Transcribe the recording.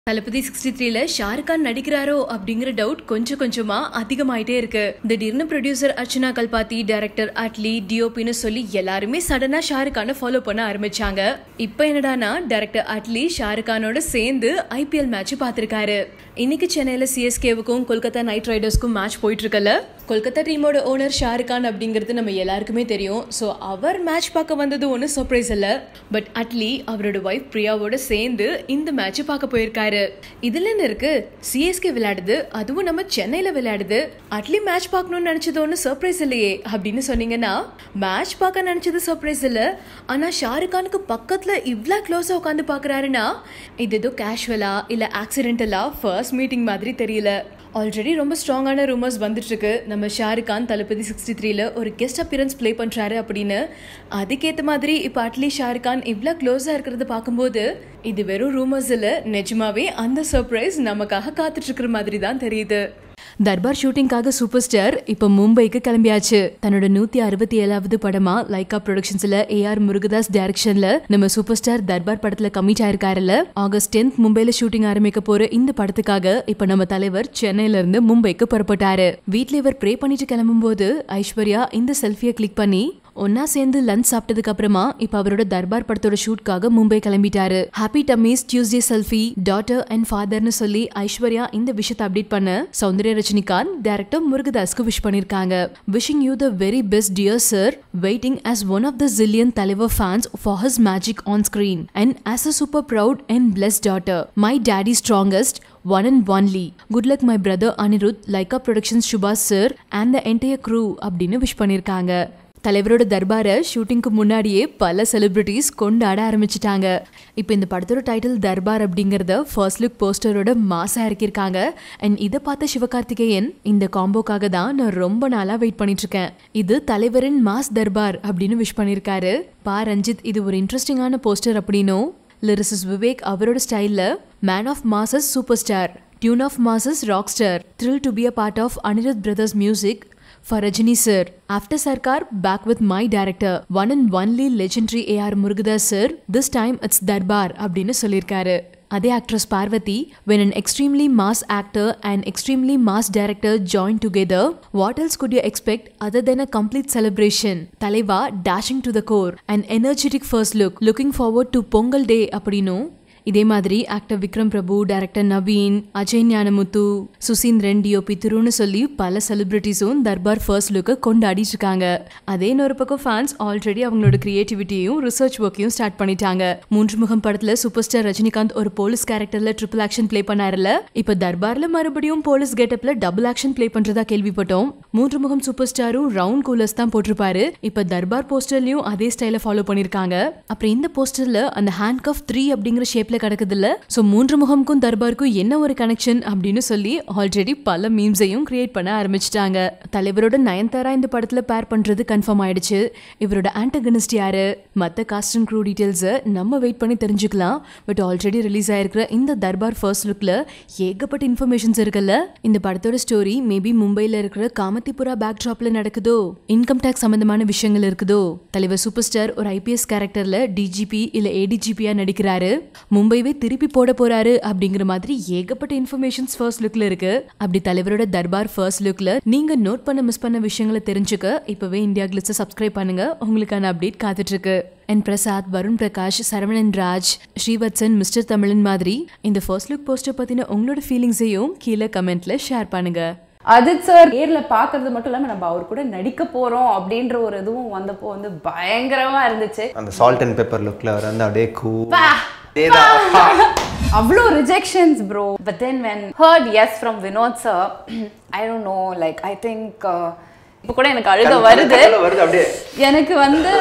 தளபதி sixty த்ரீல ஷாருக் கான் நடிக்கிறாரோ அப்படிங்கிற doubt கொஞ்சம் கொஞ்சமா அதிகமாயிட்டே இருக்கு திடீர்னு ப்ரொடியூசர் அர்ச்சனா கல்பாத்தி டைரக்டர் அட்லி டிஓபின்னு சொல்லி எல்லாருமே சடனா ஷாருக் கானை ஃபாலோ பண்ண ஆரம்பிச்சாங்க இப்போ என்னடானா டைரக்டர் அட்லி ஷாருக் கானோட சேர்ந்து ஐபிஎல் மேட்ச் பார்த்திருக்காரு இன்னைக்கு சென்னையில சிஎஸ்கேவுக்கும் கொல்கத்தா நைட் ரைடர்ஸ்க்கும் மேட்ச் போயிட்டு இருக்கல கொல்கத்தா டீமோட ஓனர் ஷாருக் கான் அப்படிங்கிறது நம்ம எல்லாருக்குமே தெரியும் ஸோ அவர் மேட்ச் பார்க்க வந்தது ஒன்றும் சர்ப்ரைஸ் இல்லை பட் அட்லி அவரோட ஒய்ஃப் பிரியாவோட சேர்ந்து இந்த மேட்ச் பார்க்க போயிருக்காரு இதுல என்ன இருக்கு சிஎஸ்கே விளையாடுது அதுவும் நம்ம சென்னையில விளையாடுது அட்லி மேட்ச் பார்க்கணும்னு நினைச்சது ஒன்றும் சர்ப்ரைஸ் இல்லையே அப்படின்னு சொன்னீங்கன்னா மேட்ச் பார்க்க நினைச்சது சர்ப்ரைஸ் இல்லை ஆனா ஷாருக் கானுக்கு பக்கத்துல இவ்ளோ க்ளோஸா உட்காந்து பாக்குறாருன்னா இது ஏதோ கேஷுவலா இல்ல ஆக்சிடென்டலா ஃபர்ஸ்ட் மீட்டிங் மாதிரி தெரியல ஆல்ரெடி ரொம்ப ஸ்ட்ராங்கான ரூமர்ஸ் வந்துட்டு இருக்கு நம்ம ஷாருக் கான் தளபதி சிக்ஸ்டி த்ரீல ஒரு கெஸ்ட் அப்பியரன்ஸ் ப்ளே பண்றாரு அப்படின்னு அதுக்கேற்ற மாதிரி இப்போ அட்லி ஷாருக் கான் இவ்வளோ க்ளோஸாக இருக்கிறத பார்க்கும்போது இது வெறும் ரூமர்ஸ் இல்லை நிஜமாவே அந்த சர்ப்ரைஸ் நமக்காக காத்துட்டு இருக்கிற மாதிரி தான் தெரியுது தர்பார் ஷூட்டிங்காக சூப்பர் ஸ்டார் இப்போ மும்பைக்கு கிளம்பியாச்சு தன்னோட நூத்தி அறுபத்தி ஏழாவது படமா லைகா ப்ரொடக்ஷன்ஸ்ல ஏ ஆர் முருகதாஸ் டைரக்ஷன்ல நம்ம சூப்பர் ஸ்டார் தர்பார் படத்துல கமிட் ஆயிருக்காருல்ல ஆகஸ்ட் டென்த் மும்பைல ஷூட்டிங் ஆரம்பிக்க போற இந்த படத்துக்காக இப்ப நம்ம தலைவர் சென்னையில இருந்து மும்பைக்கு புறப்பட்டாரு வீட்ல இவர் ப்ரே பண்ணிட்டு கிளம்பும் போது ஐஸ்வர்யா இந்த செல்ஃபியை கிளிக் பண்ணி ஒன்னா சேர்ந்து லஞ்ச் சாப்பிட்டதுக்கு அப்புறமா இப்ப அவரோட தர்பார் படத்தோட ஷூட்காக மும்பை கிளம்பிட்டாரு happy tummies Tuesday selfie daughter and ஃபாதர்னு சொல்லி ஐஸ்வர்யா இந்த விஷயத்தை அப்டேட் பண்ண சௌந்தர்ய ரஜினிகாந்த் டைரக்டர் முருகதாஸ்க்கு விஷ் பண்ணிருக்காங்க wishing you the very best dear sir waiting as one of the zillion தலைவர் fans for his magic on screen and as a super proud and blessed daughter my daddy strongest one and only good luck my brother Anirudh Lyca productions Subash sir and the entire crew அப்படின்னு wish பண்ணியிருக்காங்க தலைவரோட தர்பாரை ஷூட்டிங்க்கு முன்னாடியே பல celebrities கொண்டாட ஆரம்பிச்சிட்டாங்க இப்போ இந்த படத்தோட டைட்டில் தர்பார் அப்படிங்கிறத ஃபர்ஸ்ட் லுக் போஸ்டரோட மாசா இறக்கியிருக்காங்க அண்ட் இதை பார்த்த சிவகார்த்திகேயன் இந்த காம்போக்காக தான் நான் ரொம்ப நாளா வெயிட் பண்ணிட்டு இருக்கேன் இது தலைவரின் மாஸ் தர்பார் அப்படின்னு விஷ் பண்ணியிருக்காரு பா ரஞ்சித் இது ஒரு இன்ட்ரெஸ்டிங்கான போஸ்டர் அப்படின்னும் லிரிசிஸ் விவேக் அவரோட ஸ்டைலில் man of masses super star tune of masses rock star thrill to be a part of Anirudh brother's music for Rajini sir. After Sarkar, back with my director, one and only legendary AR Murugadas sir. This time it's Darbar அப்படின்னு சொல்லியிருக்காரு அதே actress Parvathy when an extremely mass actor and extremely mass director join together what else could you expect other than a complete celebration தலைவா dashing to the core an energetic first look looking forward to Pongal day அப்படின்னும் இதே மாதிரி actor Vikram Prabhu director Naveen Ajay Gnanamuthu Suseenthiran DOP திருன்னு சொல்லி பல செலிபிரிட்டிஸும் Darbar first லுக்கை கொண்டாடிட்டு இருக்காங்க அதே இன்னொரு பக்கம் ஃபேன்ஸ் ஆல்ரெடி அவங்களோட கிரியேட்டிவிட்டியும் ரிசர்ச் ஒர்க்கையும் ஸ்டார்ட் பண்ணிட்டாங்க மூன்று முகம் படத்துல சூப்பர் ஸ்டார் ரஜினிகாந்த் ஒரு போலீஸ் கேரக்டர்ல ட்ரிபிள் ஆக்ஷன் ப்ளே பண்ணாருல இப்ப தர்பார்ல மறுபடியும் போலீஸ் கெட்டப்ல டபுள் ஆக்ஷன் ப்ளே பண்றதா கேள்விப்பட்டோம் மூன்று முகம் சூப்பர் ஸ்டாரும் ரவுண்ட் கூலர்ஸ் தான் போட்டிருப்பாரு இப்ப தர்பார் போஸ்டர்லயும் அதே ஸ்டைல ஃபாலோ பண்ணிருக்காங்க அப்புறம் இந்த போஸ்டர்ல அந்த ஹேண்ட் கஃப் த்ரீ அப்படிங்கிற ஷேப்ல கிடக்குது இல்ல சோ மூன்று முகம்க்கும் தர்பாருக்கும் என்ன ஒரு கனெக்ஷன் அப்படின்னு சொல்லி ஆல்ரெடி பல மீம்ஸையும் கிரியேட் பண்ண ஆரம்பிச்சிட்டாங்க தலைவரோட நயன்தாரா இந்த படத்துல பேர் பண்றது கன்ஃபார்ம் ஆயிடுச்சு இவரோட ஆண்டகனிஸ்ட் யாரு மத்த காஸ்ட் அண்ட் க்ரூ டீடைல்ஸை நம்ம வெயிட் பண்ணி தெரிஞ்சுக்கலாம் பட் ஆல்ரெடி ரிலீஸ் ஆயிருக்கிற இந்த தர்பார் ஃபர்ஸ்ட் லுக்ல ஏகப்பட்ட இன்ஃபர்மேஷன்ஸ் இருக்குல்ல இந்த படத்தோட ஸ்டோரி மேபி மும்பைல இருக்கிற காமத்திபுரா பேக் ட்ராப்ல நடக்குதோ இன்கம் டேக்ஸ் சம்பந்தமான விஷயங்கள் இருக்குதோ தலைவர் சூப்பர் ஸ்டார் ஒரு ஐபிஎஸ் கேரக்டர்ல டிஜிபி இல்ல ஏடிஜிபியா நடிக்கிறாரு மும்பைவே திருப்பி போட போறாரு அப்படிங்கிற மாதிரி ஏகப்பட்ட இன்ஃபர்மேஷன்ஸ் ஃபர்ஸ்ட் லுக்ல இருக்கு அப்படி தலைவரோட தர்பார் ஃபர்ஸ்ட் லுக்ல நீங்க நோட் பண்ண மிஸ் பண்ண விஷயங்களை தெரிஞ்சுக்க இப்பவே இந்தியா கிளிட்ஸை சப்ஸ்கிரைப் பண்ணுங்க உங்களுக்கான அப்டேட் காத்துட்டு இருக்கு என் பிரசாத் வருண் பிரகாஷ் சரவணன் ராஜ் ஸ்ரீவத்சன் மிஸ்டர் தமிழன் மாதிரி இந்த ஃபர்ஸ்ட் லுக் போஸ்டர் பத்தின உங்களோட ஃபீலிங்ஸையும் கீழே கமெண்ட்ல ஷேர் பண்ணுங்க அஜித் சார் நேர்ல பாக்குறது மட்டும் இல்லாம நம்ம அவர் கூட நடிக்க போறோம் அப்படின்ற ஒரு இதுவும் வந்தப்போ வந்து பயங்கரமா இருந்துச்சு அந்த சால்ட் அண்ட் பெப்பர் லுக்கில் அவர் வந்து அப்படியே கூ அவ்வளோ rejections bro but then when heard yes from Vinoth sir I don't know like I think இப்போ கூட எனக்கு அழுக வருது வருது அப்படியே எனக்கு வந்து